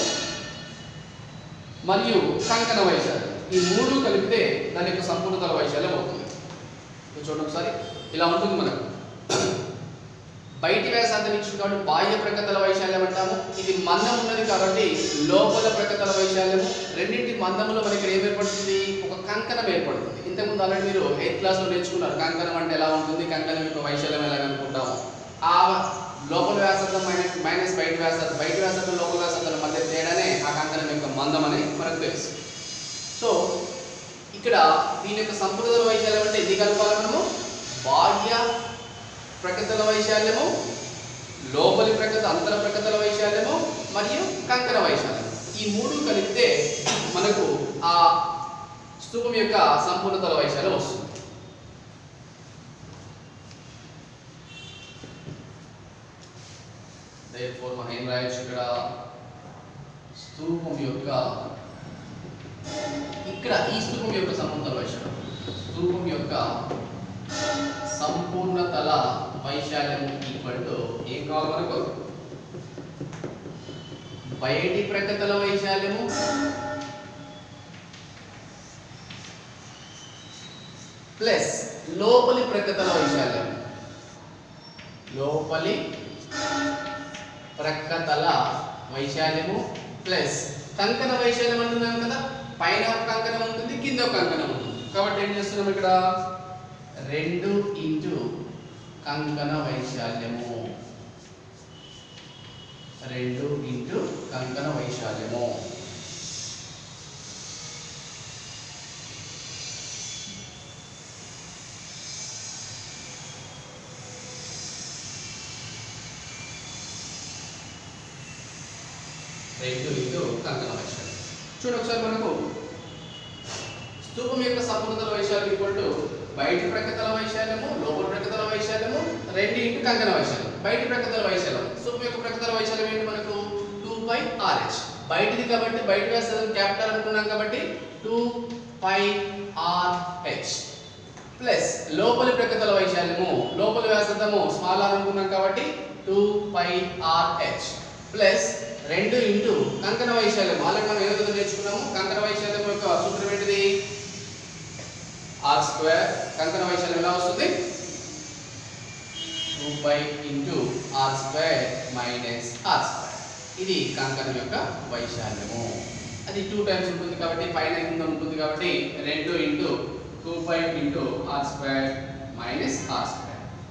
మరియు కంకణ వైశాల్యం ఈ మూడు కలిపితే దాని యొక్క సంపూర్ణతల వైశాల్యం అవుతుంది ఇప్పుడు చూడండి ఒకసారి ఇలా ఉంటుంది మనకు బయటి వ్యాసార్థం ఇచ్చింది కాబట్టి బాహ్య ప్రకృతల వైశాల్యం అంటాము ఇది మందం ఉన్నది కాబట్టి లోపల ప్రకృతల వైశాల్యము రెండింటి మందములో మనకి ఏం ఏర్పడుతుంది ఒక కంకణం ఏర్పడుతుంది ఇంతకుముందు ఆల్రెడీ మీరు ఎయిత్ క్లాస్లో నేర్చుకున్నారు కంకణం అంటే ఎలా ఉంటుంది కంకణం యొక్క వైశాల్యం ఎలా కనుక్కుంటాము ఆ లోపల వ్యాసార్థం మైనస్ మైనస్ బయట వ్యాసార్థం బయట వ్యాసార్థం లోపల వ్యాసార్థం మధ్య తేడానే ఆ కంకణం యొక్క మందం అని మనకు తెలుసు సో ఇక్కడ దీని యొక్క సంపూర్ణ వైశాల్యం అంటే ఇది కలపాలి మనము బాహ్య ప్రకృతుల వైశాల్యము లోపలి ప్రకృతి అంతర ప్రకృతుల వైశాల్యము మరియు కంకర వైశాల్యం ఈ మూడు కలిపితే మనకు ఆ స్తూపం యొక్క సంపూర్ణతల వైశాల్యం వస్తుంది Therefore, మనం ఏం రాయొచ్చు ఇక్కడ స్తూపం యొక్క ఇక్కడ ఈ స్తూపం యొక్క సంపూర్ణ వైశాల్యం స్తూపం యొక్క సంపూర్ణ తల వైశాల్యం ఈక్వల్ టు ఏం కావాలి మనకు బయటి ప్రకృతల వైశాల్యము ప్లస్ లోపలి ప్రకృతల వైశాల్యం లోపలి ప్రక్కతల వైశాల్యము ప్లస్ కంకణ వైశాల్యం అంటున్నాం కదా పైన ఒక కంకణం ఉంటుంది కింద ఒక కంకణం ఉంటుంది కాబట్టి ఏం చేస్తున్నాం ఇక్కడ రెండు ఇంటూ కంకణ వైశాల్యము రెండు ఇంటూ కంకణ వైశాల్యము రెండు ఇంటూ కంకణ వైశాల్యం చూడండి ఒకసారి మనకు స్తూపం యొక్క సంపూర్ణతల వైశాల్యం ఈక్వల్ టు బయటి ప్రకృతల వైశాల్యము లోపల ప్రకృతల వైశాల్యము రెండు ఇంటూ కంకణ వైశాల్యం బయటి ప్రకృతల వైశాల్యం స్తూపం యొక్క ప్రకృతల వైశాల్యం ఏంటి మనకు టూ పై ఆర్హెచ్ బయటిది కాబట్టి బయట వ్యాసార్థం క్యాపిటల్ అనుకున్నాం కాబట్టి టూ పై ఆర్హెచ్ ప్లస్ లోపలి ప్రకృతల వైశాల్యము లోపలి వ్యాసార్థము స్మాల్ ఆర్ అనుకున్నాం కాబట్టి టూ పై ఆర్హెచ్ ప్లస్ రెండు ఇంటూ కంకణ వైశాల్యం ఆల్రెడీ మనం ఏదో విధంగా నేర్చుకున్నాము కంకణ వైశాల్యం యొక్క సూత్రం ఏంటిది ఆర్ స్క్వేర్ కంకణ వైశాల్యం ఎలా వస్తుంది two pi into R square minus R square ఇది కంకణం యొక్క వైశాల్యము అది టూ టైమ్స్ ఉంటుంది కాబట్టి పైన కింద ఉంటుంది కాబట్టి రెండు into two pi into R square minus R square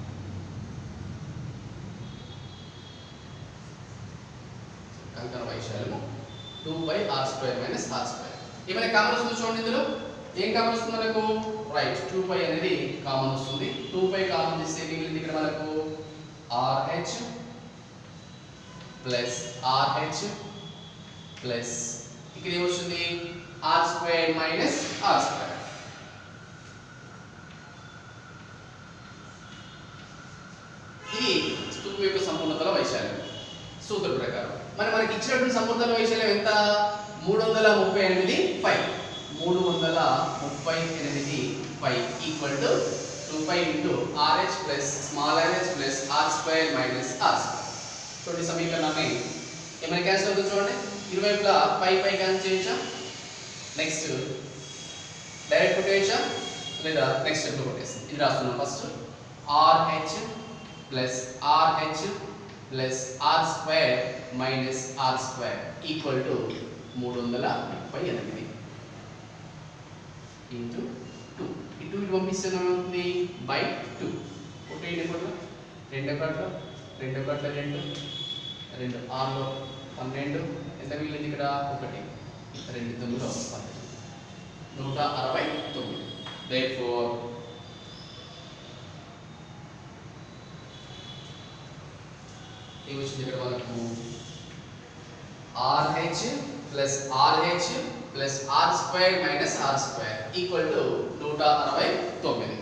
కంకణ వైశాల్యము two by R square minus R square ఏమైనా కామన్ వస్తుంది చూడండి ఇందులో ఏం కామన్ వస్తుంది మనకు రైట్ టూ పై అనేది కామన్ వస్తుంది టూ పై కామన్ తీస్తే మిగిలింది ఇక్కడ మనకు ఆర్హెచ్ ప్లస్ ఆర్హెచ్ ప్లస్ ఇక్కడ ఏమొస్తుంది R square minus R square ఇది స్తూపం యొక్క సంపూర్ణతల వైశాల్యం సూత్రం ప్రకారం మరి మనకి ఇచ్చినటువంటి సంపూర్ణ వైశాల్యం ఎంత మూడు వందల ముప్పై ఎనిమిది పై మూడు వందల ముప్పై ఎనిమిది pi equal to two pi into R H plus small R H plus R square minus R square చూడండి సమీకరణాన్ని ఏమైనా క్యాన్సిల్ అవుతుంది చూడండి ఇరువైపులా పై పై క్యాన్సిల్ చేయొచ్చా నెక్స్ట్ డైరెక్ట్ కొట్టేయచ్చా లేదా నెక్స్ట్ స్టెప్లో కొట్టేస్తాం ఇది రాస్తున్నాం first R H plus R H plus R square minus R square equal to మూడు వందల ముప్పై ఎనిమిది ఇంటూ టూ ఇటు ఇటు పంపిస్తే ఏమవుతుంది బై టూ ఒకటి ఎన్ని కోట్ల రెండు కోట్ల రెండు కోట్ల రెండు రెండు ఆరులో పన్నెండు ఎంత మిగిలింది ఇక్కడ ఒకటి రెండు తొమ్మిదిలో పన్నెండు నూట అరవై తొమ్మిది రైట్ ఫోర్ ఏమొచ్చింది ఇక్కడ మనకు R H plus R H plus R square minus R square equal to నూట అరవై తొమ్మిది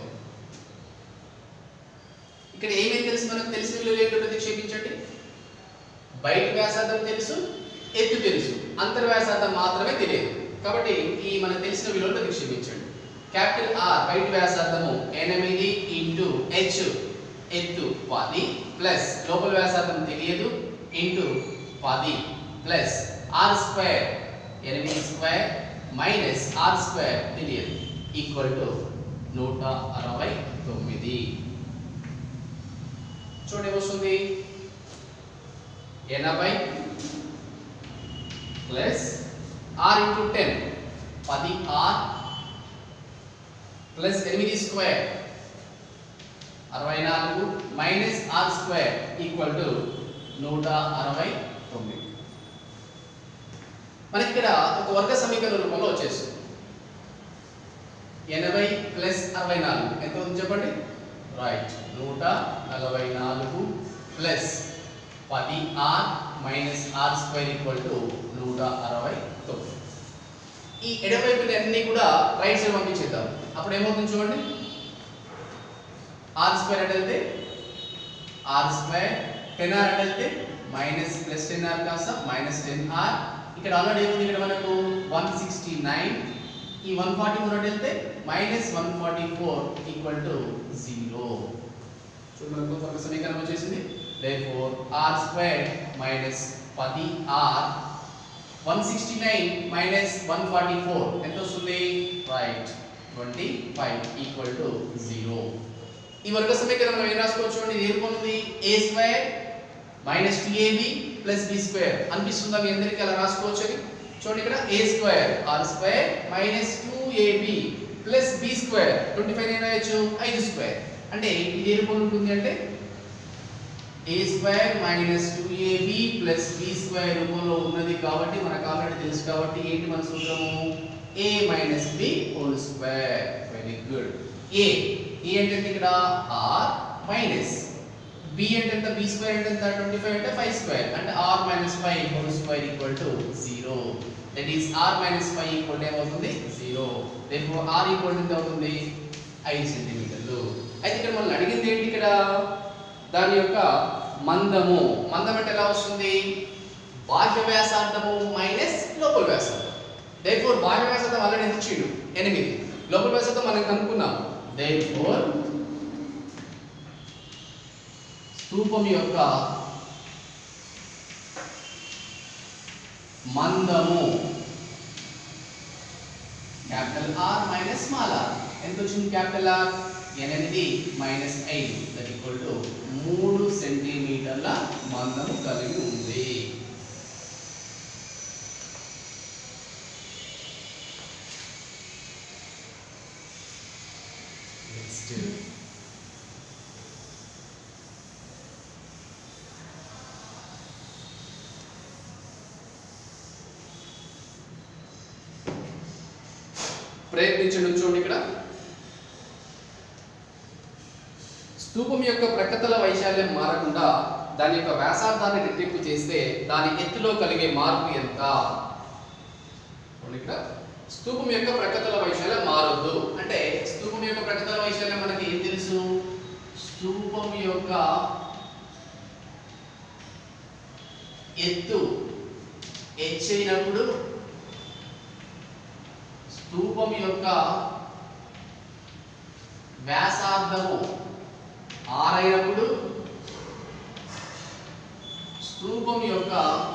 ఇక్కడ ఏమేమి తెలుసు మనకు తెలిసిన విలువలు ఏంటో ప్రతిక్షేపించండి బయట వ్యాసార్థం తెలుసు ఎత్తు తెలుసు అంతర్వ్యాసార్థం మాత్రమే తెలియదు కాబట్టి ఈ మనకు తెలిసిన విలువలు ప్రతిక్షేపించండి క్యాపిటల్ ఆర్ బయట వ్యాసార్థము ఎనిమిది ఇంటూ హెచ్ ఎత్తు పది ప్లస్ లోపల వ్యాసార్థం తెలియదు ఇంటూ పది ప్లస్ ఆర్ స్క్వేర్ ఎనిమిది స్క్వేర్ మైనస్ ఆర్ స్క్వేర్ తెలియదు ఈక్వల్ టు నూట అరవై తొమ్మిది చూడండి వస్తుంది ఎనభై ప్లస్ ఆర్ ఇంటూ టెన్ పది ఆర్ ప్లస్ ఎనిమిది స్క్వేర్ అరవై నాలుగు minus R square equal to నూట అరవై తొమ్మిది మనకి ఇక్కడ ఒక వర్గ సమీకరణ రూపంలో వచ్చేస్తుంది ఎనభై ప్లస్ అరవై నాలుగు ఎంత అవుతుంది చెప్పండి రైట్ నూట నలభై నాలుగు ప్లస్ పది R minus R square equal to నూట అరవై తొమ్మిది ఈ ఎడవైపుని అన్ని కూడా రైట్ సైడ్ పంపించేద్దాం అప్పుడు ఏమవుతుంది చూడండి ఆర్ స్క్వేర్ అంటే వెళ్తే ఆర్ స్క్వేర్ టెన్ ఆర్ అంటే వెళ్తే మైనస్ ప్లస్ టెన్ ఆర్ కాస్త మైనస్ టెన్ ఆర్ ఇక్కడ ఆల్రెడీ ఏముంది ఇక్కడ మనకు వన్ సిక్స్టీ నైన్ ఈ వన్ ఫార్టీ ఫోర్ అంటే వెళ్తే minus one forty four equal to zero చూడండి మనకు ఒక సమీకరణం వచ్చేసింది therefore r స్క్వేర్ మైనస్ పది R one sixty nine minus one forty four ఎంత వస్తుంది right twenty five equal to zero ఈ వర్గ సమీకరణం మనం ఏం రాసుకోవచ్చు చూడండి ఇది ఏర్పడుతుంది A square minus two AB plus B square అనిపిస్తుందా మీ అందరికీ అలా రాసుకోవచ్చు అని చూడండి ఇక్కడ A square R square minus two AB plus B square twenty five ఏం రాయొచ్చు ఐదు స్క్వేర్ అంటే ఇది ఏర్పడి ఉంటుంది అంటే A square minus two AB plus B square రూపంలో ఉన్నది కాబట్టి మనకు ఆల్రెడీ తెలుసు కాబట్టి ఏంటి మన సూత్రము A minus B whole square very good A A అంటే ఎంత ఇక్కడ ఆర్ మైనస్ బి అంటే ఎంత బి స్క్వేర్ అంటే ఎంత ట్వంటీ ఫైవ్ అంటే ఫైవ్ స్క్వేర్ అంటే R minus five whole square equal to zero that is R minus five equal ఏమవుతుంది జీరో రేపు ఆర్ ఈక్వల్ ఎంత అవుతుంది ఐదు సెంటీమీటర్లు అయితే ఇక్కడ మనం అడిగింది ఏంటి ఇక్కడ దాని యొక్క మందము మందం అంటే ఎలా వస్తుంది బాహ్య వ్యాసార్థము మైనస్ లోపల వ్యాసార్థం దేర్ఫోర్ బాహ్య వ్యాసార్థం ఆల్రెడీ ఎంత ఇచ్చిండు ఎనిమిది లోపల వ్యాసార్థం మనం కనుక్కున్నాం దేర్ఫోర్ స్తూపం యొక్క మందము capital R minus small R ఎంత వచ్చింది క్యాపిటల్ ఆర్ ఎనిమిది మైనస్ ఐదు దట్ ఈక్వల్ టు మూడు సెంటీమీటర్ల మందము కలిగి ఉంది నెక్స్ట్ ప్రయత్నించండి చూడండి ఇక్కడ స్తూపం యొక్క ప్రక్కతల వైశాల్యం మారకుండా దాని యొక్క వ్యాసార్థాన్ని రెట్టింపు చేస్తే దాని ఎత్తులో కలిగే మార్పు ఎంత చూడండి ఇక్కడ స్తూపం యొక్క ప్రక్కతల వైశాల్యం మారొద్దు అంటే స్తూపం యొక్క ప్రక్కతల వైశాల్యం మనకి ఏం తెలుసు స్తూపం యొక్క ఎత్తు హెచ్ అయినప్పుడు స్తూపం యొక్క వ్యాసార్థము ఆర్ అయినప్పుడు స్తూపం యొక్క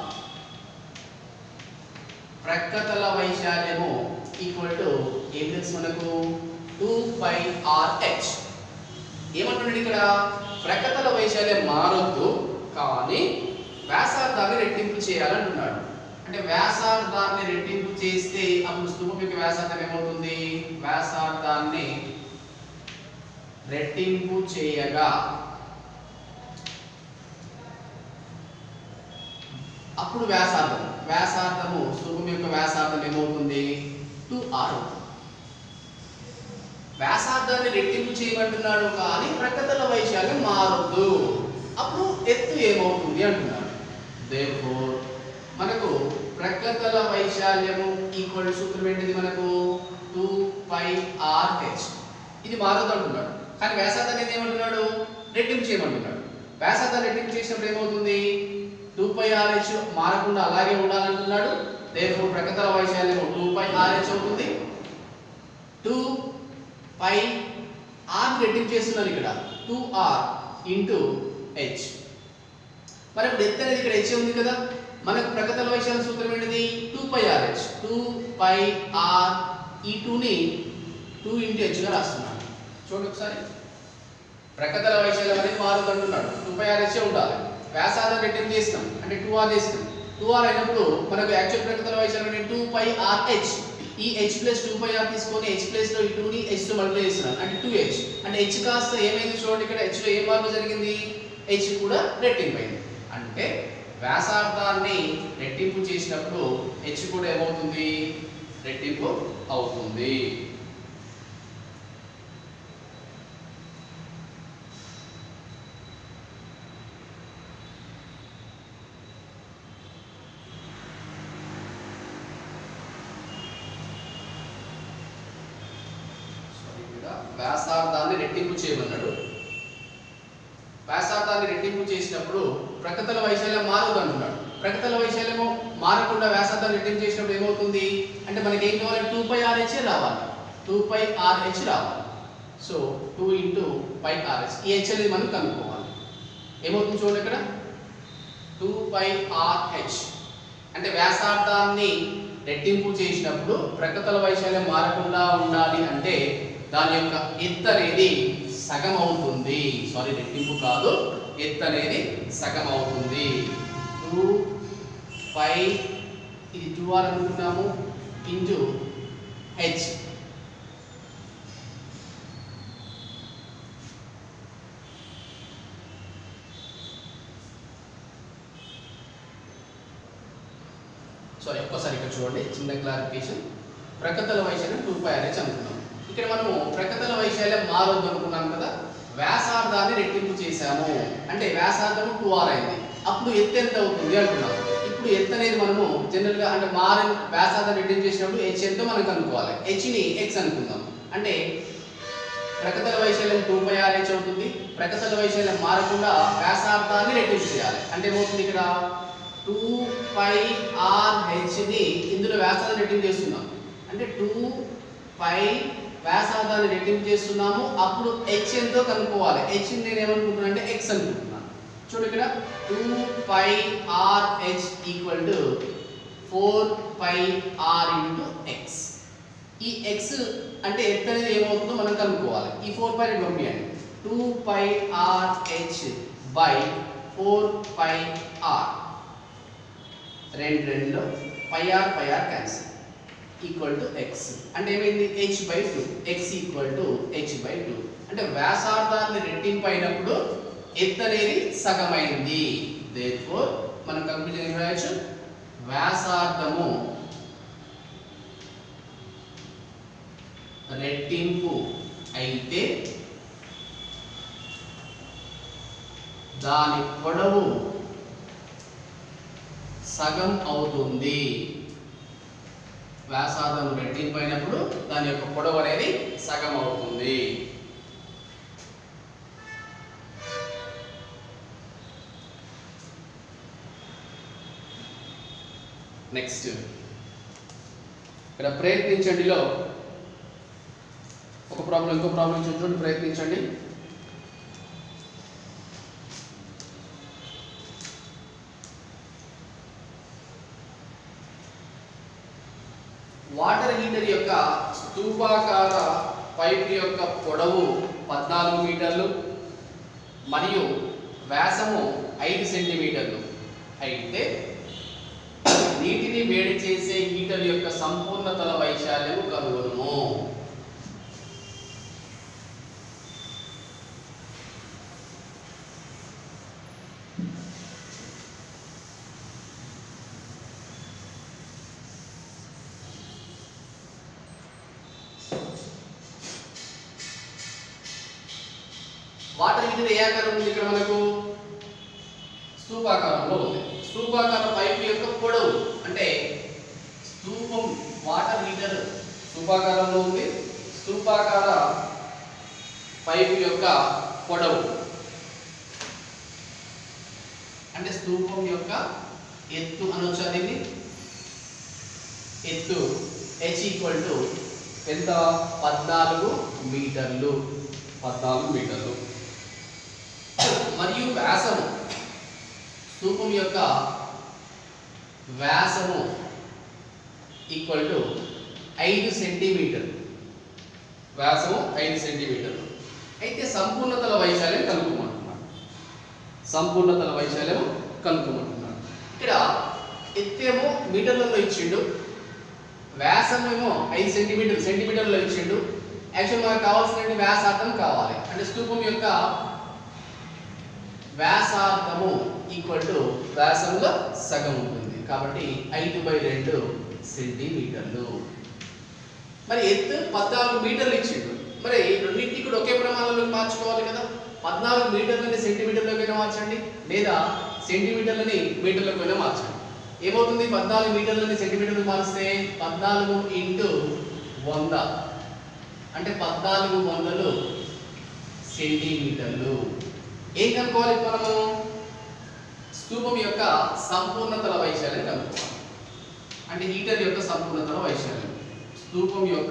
ప్రక్కతల వైశాల్యము ఈక్వల్ టు ఏం తెలుసు మనకు టూ పై ఆర్ హెచ్ ఏమంటున్నాడు ఇక్కడ ప్రక్కతల వైశాల్యం మారొద్దు కానీ వ్యాసార్థాన్ని రెట్టింపు చేయాలంటున్నాడు అంటే వ్యాసార్థాన్ని రెట్టింపు చేస్తే అప్పుడు స్తూపం యొక్క వ్యాసార్థం ఏమవుతుంది వ్యాసార్థాన్ని రెట్టింపు చేయగా అప్పుడు వ్యాసార్థం వ్యాసార్థము స్తూపం యొక్క వ్యాసార్థం ఏమవుతుంది టూ ఆర్ అవుతుంది వ్యాసార్థాన్ని రెట్టింపు చేయమంటున్నాడు కానీ ప్రక్కతల వైశాల్యం మారొద్దు అప్పుడు ఎత్తు ఏమవుతుంది అంటున్నాడు దేర్ఫోర్ మనకు ప్రకృతల వైశాల్యము ఈక్వల్ సూత్రం ఏంటిది మనకు టూ పై ఆర్ హెచ్ ఇది మారదు అంటున్నాడు కానీ వ్యాసార్థాన్ని అనేది ఏమంటున్నాడు రెట్టింపు చేయమంటున్నాడు వ్యాసార్థాన్ని రెట్టింపు చేసినప్పుడు ఏమవుతుంది టూ పై ఆర్ హెచ్ మారకుండా అలాగే ఉండాలంటున్నాడు దేర్ఫోర్ ప్రకృతల వైశాల్యము టూ పై ఆర్ హెచ్ అవుతుంది టూ పై ఆర్ రెట్టింపు చేస్తున్నాను ఇక్కడ టూ ఆర్ ఇంటూ హెచ్ మరి ఇప్పుడు ఎత్తు అనేది ఇక్కడ హెచ్ ఉంది కదా మనకు ప్రకృతల వైశాల్య సూత్రం ఏంటిది two pi R H two pi R ఈ టూని టూ ఇంటూ హెచ్గా రాస్తున్నాను చూడండి ఒకసారి ప్రకృతల వైశాల్యం అనేది మారుతుంది అంటున్నాడు టూ పై ఆర్ హెచ్ ఉండాలి వ్యాసార్థం రెట్టింపు చేస్తాం అంటే టూ ఆర్ చేస్తాం టూ ఆర్ అయినప్పుడు మనకు యాక్చువల్ ప్రకృతల వైశాల్యం అంటే టూ పై ఆర్ హెచ్ ఈ H plus two pi R తీసుకొని హెచ్ ప్లస్ లో ఈ టూని హెచ్ తో మల్టిప్లై చేస్తున్నాను అంటే టూ హెచ్ అంటే హెచ్ కాస్త ఏమైంది చూడండి ఇక్కడ హెచ్ లో ఏం మార్పు జరిగింది హెచ్ కూడా రెట్టింపు అయింది అంటే వ్యాసార్థాన్ని రెట్టింపు చేసినప్పుడు హెచ్ కూడా ఏమవుతుంది రెట్టింపు అవుతుంది Sorry, ఇక్కడ వ్యాసార్థాన్ని రెట్టింపు చేయమన్నాడు వ్యాసార్థాన్ని రెట్టింపు చేసినప్పుడు ప్రకృతల వైశాల్యం మారదు అంటున్నాడు ప్రకృతల వైశాల్యము మారకుండా వ్యాసార్థాన్ని రెట్టింపు చేసినప్పుడు ఏమవుతుంది అంటే మనకి ఏం కావాలి టూ పై ఆర్హెచ్ రావాలి టూ పై ఆర్హెచ్ రావాలి so two into pi R H ఈ హెచ్ అనేది మనం కనుక్కోవాలి ఏమవుతుంది చూడండి ఇక్కడ టూ పై ఆర్హెచ్ అంటే వ్యాసార్థాన్ని రెట్టింపు చేసినప్పుడు ప్రకృతల వైశాల్యం మారకుండా ఉండాలి అంటే దాని యొక్క ఎత్తు అనేది సగం అవుతుంది సారీ రెట్టింపు కాదు ఎత్తు అనేది సగం అవుతుంది టూ పై ఇది టూ ఆర్ అనుకున్నాము ఇంటూ హెచ్ సారీ ఒక్కసారి ఇక్కడ చూడండి చిన్న క్లారిఫికేషన్ ప్రకృతల వైశాల్యం టూ పై అనేది అనుకున్నాం ఇక్కడ మనము ప్రకృతల వైశాల్యం మారొద్దు అనుకున్నాం కదా వ్యాసార్థాన్ని రెట్టింపు చేశాము అంటే వ్యాసార్థము టూ ఆర్ అయింది అప్పుడు ఎత్తు ఎంత అవుతుంది అంటున్నాం ఇప్పుడు ఎత్తు అనేది మనము జనరల్ గా అంటే మారి వ్యాసార్థం రెట్టింపు చేసినప్పుడు హెచ్ ఎంతో మనం కనుక్కోవాలి హెచ్ ని ఎక్స్ అనుకుందాం అంటే ప్రకృతల వైశాల్యం టూ పై ఆర్ హెచ్ అవుతుంది ప్రకృతల వైశాల్యం మారకుండా వ్యాసార్థాన్ని రెట్టింపు చేయాలి అంటే ఏమవుతుంది ఇక్కడ టూ పై ఆర్ హెచ్ని ఇందులో వ్యాసార్థం రెట్టింపు చేస్తున్నాం అంటే టూ పై వ్యాసార్థాన్ని రెట్టింపు చేస్తున్నాము అప్పుడు హెచ్ ఎంతో కనుక్కోవాలి హెచ్ నేను ఏమనుకుంటున్నాను అంటే ఎక్స్ అనుకుంటున్నాను చూడు ఇక్కడ two pi R H equal to four pi R into X ఈ ఎక్స్ అంటే ఎత్తు అనేది ఏమవుతుందో మనం కనుక్కోవాలి ఈ ఫోర్ పై రెండు పంపించండి two pi R H by four pi R రెండు రెండులో pi R pi R cancel equal to X అంటే ఏమైంది H by two X equal to H by two అంటే వ్యాసార్థాన్ని రెట్టింపు అయినప్పుడు ఎత్తు అనేది సగమైంది దేర్ఫోర్ మనం కంక్లూజన్ ఏం రాయొచ్చు వ్యాసార్థము రెట్టింపు అయితే దాని పొడవు సగం అవుతుంది వ్యాసార్థం రెట్టింపు అయినప్పుడు దాని యొక్క పొడవు అనేది సగం అవుతుంది నెక్స్ట్ ఇక్కడ ప్రయత్నించండిలో ఒక ప్రాబ్లం ఇంకో ప్రాబ్లం చూడండి ప్రయత్నించండి వాటర్ హీటర్ యొక్క స్తూపాకార పైప్ యొక్క పొడవు పద్నాలుగు మీటర్లు మరియు వ్యాసము ఐదు సెంటీమీటర్లు అయితే నీటిని వేడి చేసే హీటర్ యొక్క సంపూర్ణ తల వైశాల్యము కనుగొనుము వాటర్ హీటర్ ఏ ఆకారం ఉంది ఇక్కడ మనకు స్తూపాకారంలో ఉంది స్తూపాకార పైపు యొక్క పొడవు అంటే స్తూపం వాటర్ హీటర్ స్తూపాకారంలో ఉంది స్తూపాకార పైపు యొక్క పొడవు అంటే స్తూపం యొక్క ఎత్తు అనొచ్చా దీన్ని ఎత్తు హెచ్ ఈక్వల్ టు ఎంత పద్నాలుగు మీటర్లు పద్నాలుగు మీటర్లు మరియు వ్యాసము స్తూపం యొక్క వ్యాసము ఈక్వల్ టు ఐదు సెంటీమీటర్లు వ్యాసము ఐదు సెంటీమీటర్లు అయితే సంపూర్ణతల వైశాల్యం కనుక్కోమంటున్నాడు సంపూర్ణతల వైశాల్యం కనుక్కోమంటున్నాడు ఇక్కడ ఎత్తేమో మీటర్లలో ఇచ్చిండు వ్యాసం ఏమో ఐదు సెంటీమీటర్లు సెంటీమీటర్లో ఇచ్చిండు యాక్చువల్ మనకు కావాల్సిన వ్యాసార్థం కావాలి అంటే స్తూపం యొక్క వ్యాసార్థము ఈక్వల్ టు వ్యాసంలో సగం ఉంటుంది కాబట్టి ఐదు బై రెండు సెంటీమీటర్లు మరి ఎత్తు పద్నాలుగు మీటర్లు ఇచ్చిండు మరి రెండింటికి కూడా ఒకే ప్రమాణంలోకి మార్చుకోవాలి కదా పద్నాలుగు మీటర్లని సెంటీమీటర్లోకైనా మార్చండి లేదా సెంటీమీటర్లని మీటర్లకైనా మార్చండి ఏమవుతుంది పద్నాలుగు మీటర్లని సెంటీమీటర్లకు మారిస్తే పద్నాలుగు ఇంటూ వంద అంటే పద్నాలుగు వందలు సెంటీమీటర్లు ఏం కనుక్కోవాలి ఇప్పుడు మనము స్తూపం యొక్క సంపూర్ణతల వైశాల్యం కనుక్కోవాలి అంటే హీటర్ యొక్క సంపూర్ణతల వైశాల్యం స్తూపం యొక్క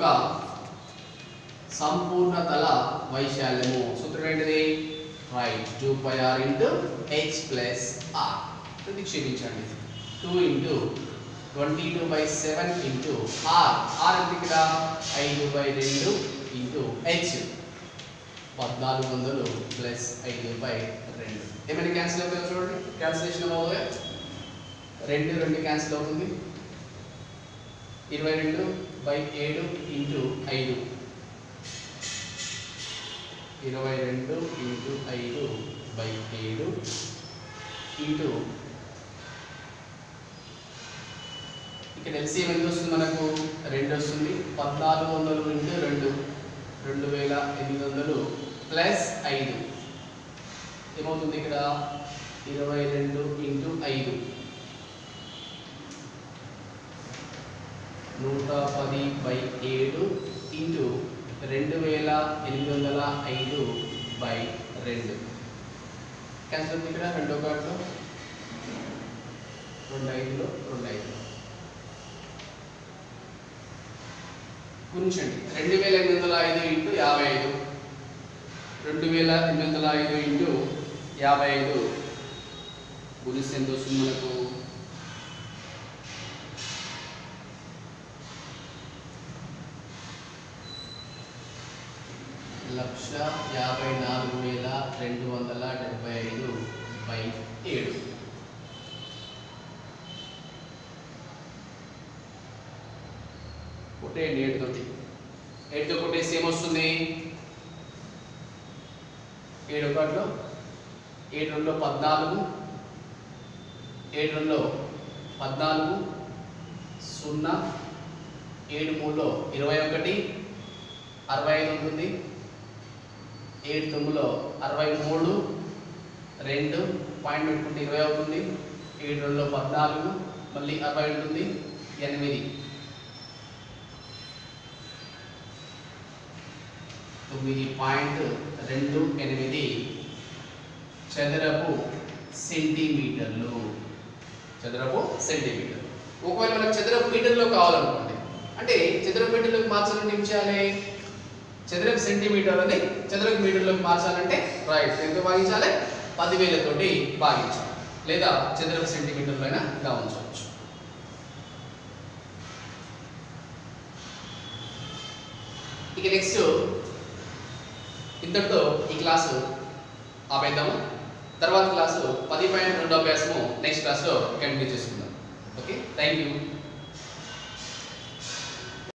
సంపూర్ణతల వైశాల్యము సూత్రం ఏంటిది right two pi R into H plus R ప్రతిక్షేపించండి two into twenty two by seven into R R ఎంత ఇక్కడ ఐదు బై రెండు ఇంటూ హెచ్ పద్నాలుగు వందలు ప్లస్ ఐదు బై రెండు ఏమైనా క్యాన్సిల్ అవుతుందో చూడండి క్యాన్సిలేషన్ అవుతుంది రెండు రెండు క్యాన్సిల్ అవుతుంది ఇరవై రెండు బై ఏడు ఇంటూ ఐదు ఇరవై రెండు ఇంటూ ఐదు బై ఏడు ఇంటూ ఇక్కడ ఎల్సీఎం ఎంత వస్తుంది మనకు రెండు వస్తుంది పద్నాలుగు వందలు ఇంటూ రెండు రెండు వేల ఎనిమిది వందలు ప్లస్ ఐదు ఏమవుతుంది ఇక్కడ ఇరవై రెండు ఇంటూ ఐదు నూట పది బై ఏడు ఇంటూ రెండు వేల ఎనిమిది వందల ఐదు బై రెండు క్యాన్సిల్ అవుతుంది ఇక్కడ రెండో కార్డులో రెండు ఐదులో రెండు ఐదులో గుణించండి రెండు వేల ఎనిమిది వందల ఐదు ఇంటూ యాభై ఐదు రెండు వేల ఎనిమిది వందల ఐదు ఇంటూ యాభై ఐదు గుణిస్తే ఎంత వస్తుంది మనకు లక్ష యాభై నాలుగు వేల రెండు వందల డెబ్బై ఐదు బై ఏడు కొట్టేయండి ఏడుతోటి ఏడుతో కొట్టేసి ఏమొస్తుంది ఏడు ఒకటిలో ఏడు రెండులో పద్నాలుగు ఏడు రెండులో పద్నాలుగు సున్నా ఏడు మూడులో ఇరవై ఒకటి అరవై ఐదు ఉంటుంది ఏడు తొమ్మిదిలో అరవై మూడు రెండు పాయింట్ పెట్టుకుంటే ఇరవై అవుతుంది ఏడు రెండులో పద్నాలుగు మళ్ళీ అరవై ఉంటుంది ఎనిమిది తొమ్మిది పాయింట్ రెండు ఎనిమిది చదరపు సెంటీమీటర్లు చదరపు సెంటీమీటర్ ఒకవేళ మనకు చదరపు మీటర్లో కావాలనుకోండి అంటే చదరపు మీటర్లోకి మార్చాలంటే ఏం చేయాలి చదరపు సెంటీమీటర్ అని చదరపు మీటర్లోకి మార్చాలంటే రైట్ ఎంత భాగించాలి పదివేలతోటి భాగించాలి లేదా చదరపు సెంటీమీటర్లో అయినా గమనించవచ్చు ఇక నెక్స్ట్ ఇంతటితో ఈ క్లాసు ఆపేద్దాము తర్వాత క్లాసు పది పాయింట్ రెండు అభ్యాసము నెక్స్ట్ క్లాస్లో కంటిన్యూ చేసుకుందాం ఓకే థ్యాంక్ యూ